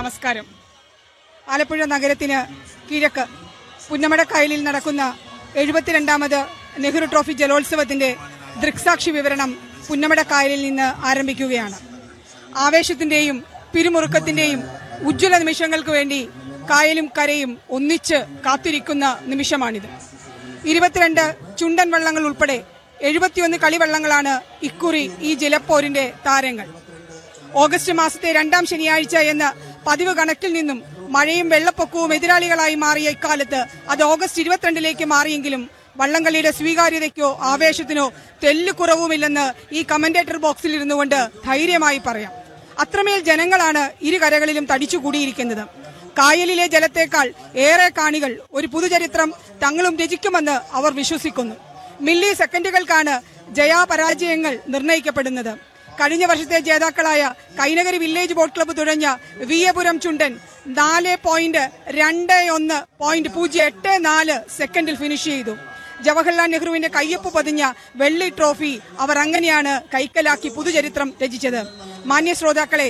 നമസ്കാരം ആലപ്പുഴ നഗരത്തിന് കിഴക്ക് പുന്നമടക്കായലിൽ നടക്കുന്ന എഴുപത്തിരണ്ടാമത് നെഹ്റു ട്രോഫി ജലോത്സവത്തിന്റെ ദൃക്സാക്ഷി വിവരണം പുന്നമടക്കായലിൽ നിന്ന് ആരംഭിക്കുകയാണ് ആവേശത്തിന്റെയും പിരിമുറുക്കത്തിന്റെയും ഉജ്ജ്വല നിമിഷങ്ങൾക്ക് വേണ്ടി കായലും കരയും ഒന്നിച്ച് കാത്തിരിക്കുന്ന നിമിഷമാണിത് ഇരുപത്തിരണ്ട് ചുണ്ടൻ വള്ളങ്ങൾ ഉൾപ്പെടെ എഴുപത്തിയൊന്ന് കളിവള്ളങ്ങളാണ് ഇക്കുറി ഈ ജലപ്പോരിന്റെ താരങ്ങൾ ഓഗസ്റ്റ് മാസത്തെ രണ്ടാം ശനിയാഴ്ച എന്ന പതിവ് കണക്കിൽ നിന്നും മഴയും വെള്ളപ്പൊക്കവും എതിരാളികളായി മാറിയ ഇക്കാലത്ത് അത് ഓഗസ്റ്റ് ഇരുപത്തിരണ്ടിലേക്ക് മാറിയെങ്കിലും വള്ളംകളിയുടെ സ്വീകാര്യതയ്ക്കോ ആവേശത്തിനോ തെല്ല് കുറവുമില്ലെന്ന് ഈ കമന്റേറ്റർ ബോക്സിൽ ഇരുന്നുകൊണ്ട് ധൈര്യമായി പറയാം അത്രമേൽ ജനങ്ങളാണ് ഇരു കരകളിലും തടിച്ചുകൂടിയിരിക്കുന്നത് കായലിലെ ജലത്തേക്കാൾ ഏറെ കാണികൾ ഒരു പുതുചരിത്രം തങ്ങളും രചിക്കുമെന്ന് അവർ വിശ്വസിക്കുന്നു മില്ലി സെക്കൻഡുകൾക്കാണ് ജയാപരാജയങ്ങൾ നിർണയിക്കപ്പെടുന്നത് കഴിഞ്ഞ വർഷത്തെ ജേതാക്കളായ കൈനഗരി വില്ലേജ് ബോട്ട് ക്ലബ്ബ് തുഴഞ്ഞ വിയപുരം ചുണ്ടൻ നാല് പോയിന്റ് രണ്ട് ഒന്ന് പോയിന്റ് പൂജ്യം എട്ട് നാല് സെക്കൻഡിൽ ഫിനിഷ് ചെയ്തു ജവഹർലാൽ നെഹ്റുവിന്റെ കയ്യൊപ്പ് പതിഞ്ഞ വെള്ളി ട്രോഫി അവർ അങ്ങനെയാണ് കൈക്കലാക്കി പുതുചരിത്രം രചിച്ചത് മാന്യ ശ്രോതാക്കളെ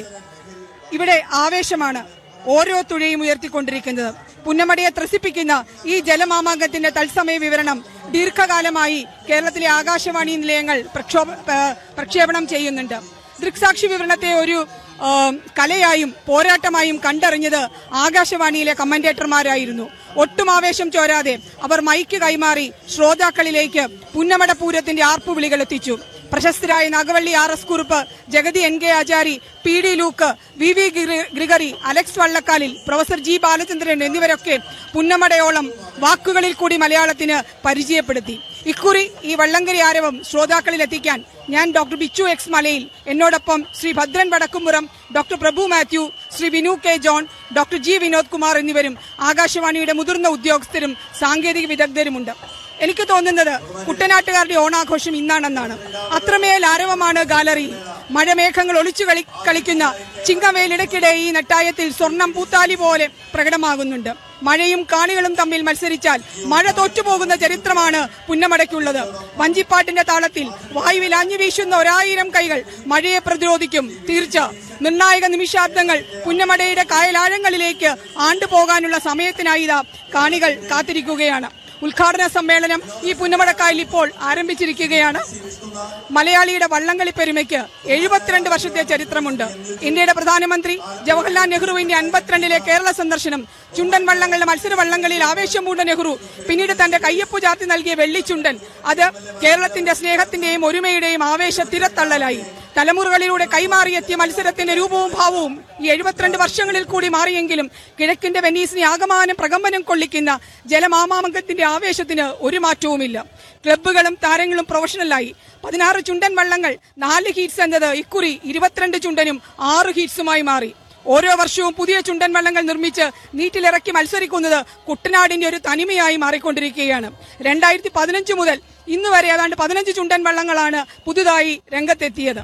ഇവിടെ ആവേശമാണ് ഓരോ തുഴയും ഉയർത്തിക്കൊണ്ടിരിക്കുന്നത് പുന്നമടയെ ത്രസിപ്പിക്കുന്ന ഈ ജലമാമാങ്കത്തിന്റെ തത്സമയ വിവരണം ദീർഘകാലമായി കേരളത്തിലെ ആകാശവാണി നിലയങ്ങൾ പ്രക്ഷോഭ പ- പ്രക്ഷേപണം ചെയ്യുന്നുണ്ട് ദൃക്സാക്ഷി വിവരണത്തെ ഒരു ആ, കലയായും പോരാട്ടമായും കണ്ടറിഞ്ഞത് ആകാശവാണിയിലെ കമന്റേറ്റർമാരായിരുന്നു ഒട്ടും ആവേശം ചോരാതെ അവർ മൈക്ക് കൈമാറി ശ്രോതാക്കളിലേക്ക് പുന്നമട പൂരത്തിന്റെ ആർപ്പുവിളികൾ എത്തിച്ചു പ്രശസ്തരായ Nagavalli R S Kurup Jagathy N K Achari P D Luke V V ഗ്രി- Gregory Alex Vallakkalil professor G Balachandran എന്നിവരൊക്കെ പുന്നമടയോളം വാക്കുകളിൽ കൂടി മലയാളത്തിന് പരിചയപ്പെടുത്തി ഇക്കുറി ഈ വള്ളംകരി ആരവം ശ്രോതാക്കളിൽ എത്തിക്കാൻ ഞാൻ ഡോക്ടർ ബിച്ചു എക്സ് മലയിൽ എന്നോടൊപ്പം Shri Bhadran Vadakkumpuram doctor Prabhu Mathew Shri Vinu K John doctor G Vinod Kumar എന്നിവരും ആകാശവാണിയുടെ മുതിർന്ന ഉദ്യോഗസ്ഥരും സാങ്കേതിക വിദഗ്ധരുമുണ്ട് എനിക്ക് തോന്നുന്നത് കുട്ടനാട്ടുകാരുടെ ഓണാഘോഷം ഇന്നാണെന്നാണ് അത്രമേൽ ആരവമാണ് ഗാലറി മഴമേഘങ്ങൾ ഒളിച്ചു കളി കളിക്കുന്ന ചിങ്ങമേലിടയ്ക്കിടെ ഈ നെട്ടായത്തിൽ സ്വർണം പൂത്താലി പോലെ പ്രകടമാകുന്നുണ്ട് മഴയും കാണികളും തമ്മിൽ മത്സരിച്ചാൽ മഴ തോറ്റുപോകുന്ന ചരിത്രമാണ് പുന്നമടയ്ക്കുള്ളത് വഞ്ചിപ്പാട്ടിന്റെ താളത്തിൽ വായുവിൽ അഞ്ഞു വീശുന്ന ഒരായിരം കൈകൾ മഴയെ പ്രതിരോധിക്കും തീർച്ച നിർണായക നിമിഷാബ്ദങ്ങൾ പുന്നമടയുടെ കായലാഴങ്ങളിലേക്ക് ആണ്ടുപോകാനുള്ള സമയത്തിനായി ഇതാ കാണികൾ കാത്തിരിക്കുകയാണ് ഉദ്ഘാടന സമ്മേളനം ഈ പുന്നമടക്കായൽ ഇപ്പോൾ ആരംഭിച്ചിരിക്കുകയാണ് മലയാളിയുടെ വള്ളംകളി പെരുമയ്ക്ക് എഴുപത്തിരണ്ട് വർഷത്തെ ചരിത്രമുണ്ട് ഇന്ത്യയുടെ പ്രധാനമന്ത്രി ജവഹർലാൽ നെഹ്റുവിന്റെ അൻപത്തിരണ്ടിലെ കേരള സന്ദർശനം ചുണ്ടൻ വള്ളങ്ങളുടെ മത്സര വള്ളങ്ങളിൽ ആവേശം പൂണ്ട നെഹ്റു പിന്നീട് തന്റെ കയ്യൊപ്പ് ചാർത്തി നൽകിയ വെള്ളിച്ചുണ്ടൻ അത് കേരളത്തിന്റെ സ്നേഹത്തിന്റെയും ഒരുമയുടെയും ആവേശ തിരത്തള്ളലായി തലമുറകളിലൂടെ കൈമാറിയെത്തിയ മത്സരത്തിന്റെ രൂപവും ഭാവവും ഈ എഴുപത്തിരണ്ട് വർഷങ്ങളിൽ കൂടി മാറിയെങ്കിലും കിഴക്കിന്റെ വെനീസിനെ ആകമാനം പ്രകമ്പനം കൊള്ളിക്കുന്ന ജലമാമാങ്കത്തിന്റെ ആവേശത്തിന് ഒരു മാറ്റവുമില്ല ക്ലബ്ബുകളും താരങ്ങളും പ്രൊഫഷണലായി പതിനാറ് ചുണ്ടൻ വള്ളങ്ങൾ നാല് ഹീറ്റ്സ് എന്നത് ഇക്കുറി ഇരുപത്തിരണ്ട് ചുണ്ടനും ആറ് ഹീറ്റ്സുമായി മാറി ഓരോ വർഷവും പുതിയ ചുണ്ടൻ വള്ളങ്ങൾ നിർമ്മിച്ച് നീറ്റിലിറക്കി മത്സരിക്കുന്നത് കുട്ടനാടിന്റെ ഒരു തനിമയായി മാറിക്കൊണ്ടിരിക്കുകയാണ് രണ്ടായിരത്തി പതിനഞ്ച് മുതൽ ഇന്ന് വരെ ഏതാണ്ട് പതിനഞ്ച് ചുണ്ടൻ വള്ളങ്ങളാണ് പുതുതായി രംഗത്തെത്തിയത്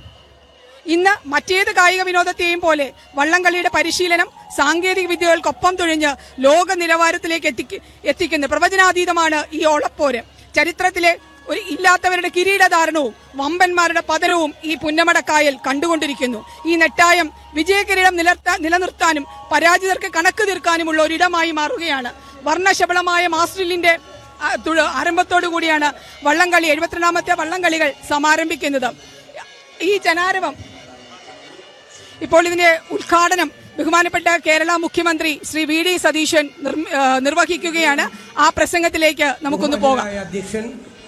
ഇന്ന് മറ്റേത് കായിക വിനോദത്തെയും പോലെ വള്ളംകളിയുടെ പരിശീലനം സാങ്കേതിക വിദ്യകൾക്കൊപ്പം തുഴഞ്ഞ് ലോക നിലവാരത്തിലേക്ക് എത്തിക്ക് എത്തിക്കുന്ന പ്രവചനാതീതമാണ് ഈ ഓളപ്പോര് ചരിത്രത്തിലെ ഒരു ഇല്ലാത്തവരുടെ കിരീടധാരണവും വമ്പന്മാരുടെ പതനവും ഈ പുന്നമടക്കായൽ കണ്ടുകൊണ്ടിരിക്കുന്നു ഈ നെട്ടായം വിജയകിരീടം നിലർത്താ നിലനിർത്താനും പരാജിതർക്ക് കണക്ക് തീർക്കാനുമുള്ള ഒരിടമായി മാറുകയാണ് വർണ്ണശബളമായ മാസ്റ്ററിലിന്റെ ആ, തുഴ- ആരംഭത്തോടു കൂടിയാണ് വള്ളംകളി എഴുപത്തിരണ്ടാമത്തെ വള്ളംകളികൾ സമാരംഭിക്കുന്നത് ഈ ജനാരവം ഇപ്പോൾ ഇതിന്റെ ഉദ്ഘാടനം ബഹുമാനപ്പെട്ട കേരള മുഖ്യമന്ത്രി ശ്രീ വി ഡി സതീശൻ നിർമ്മ- ആ, നിർവഹിക്കുകയാണ് ആ പ്രസംഗത്തിലേക്ക് നമുക്കൊന്ന് പോകാം ബഹുമാന്യനായ അധ്യക്ഷൻ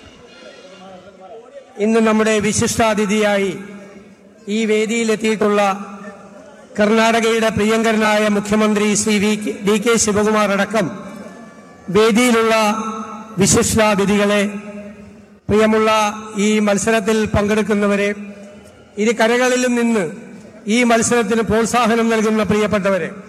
ഇന്ന് നമ്മുടെ വിശിഷ്ടാതിഥിയായി ഈ വേദിയിലെത്തിയിട്ടുള്ള കർണാടകയുടെ പ്രിയങ്കരനായ മുഖ്യമന്ത്രി Shri V K- D K Shivakumar അടക്കം വേദിയിലുള്ള വിശിഷ്ടാതിഥികളെ പ്രിയമുള്ള ഈ മത്സരത്തിൽ പങ്കെടുക്കുന്നവരെ ഇരു കരകളിലും നിന്ന് ഈ മത്സരത്തിന് പ്രോത്സാഹനം നൽകുന്ന പ്രിയപ്പെട്ടവരെ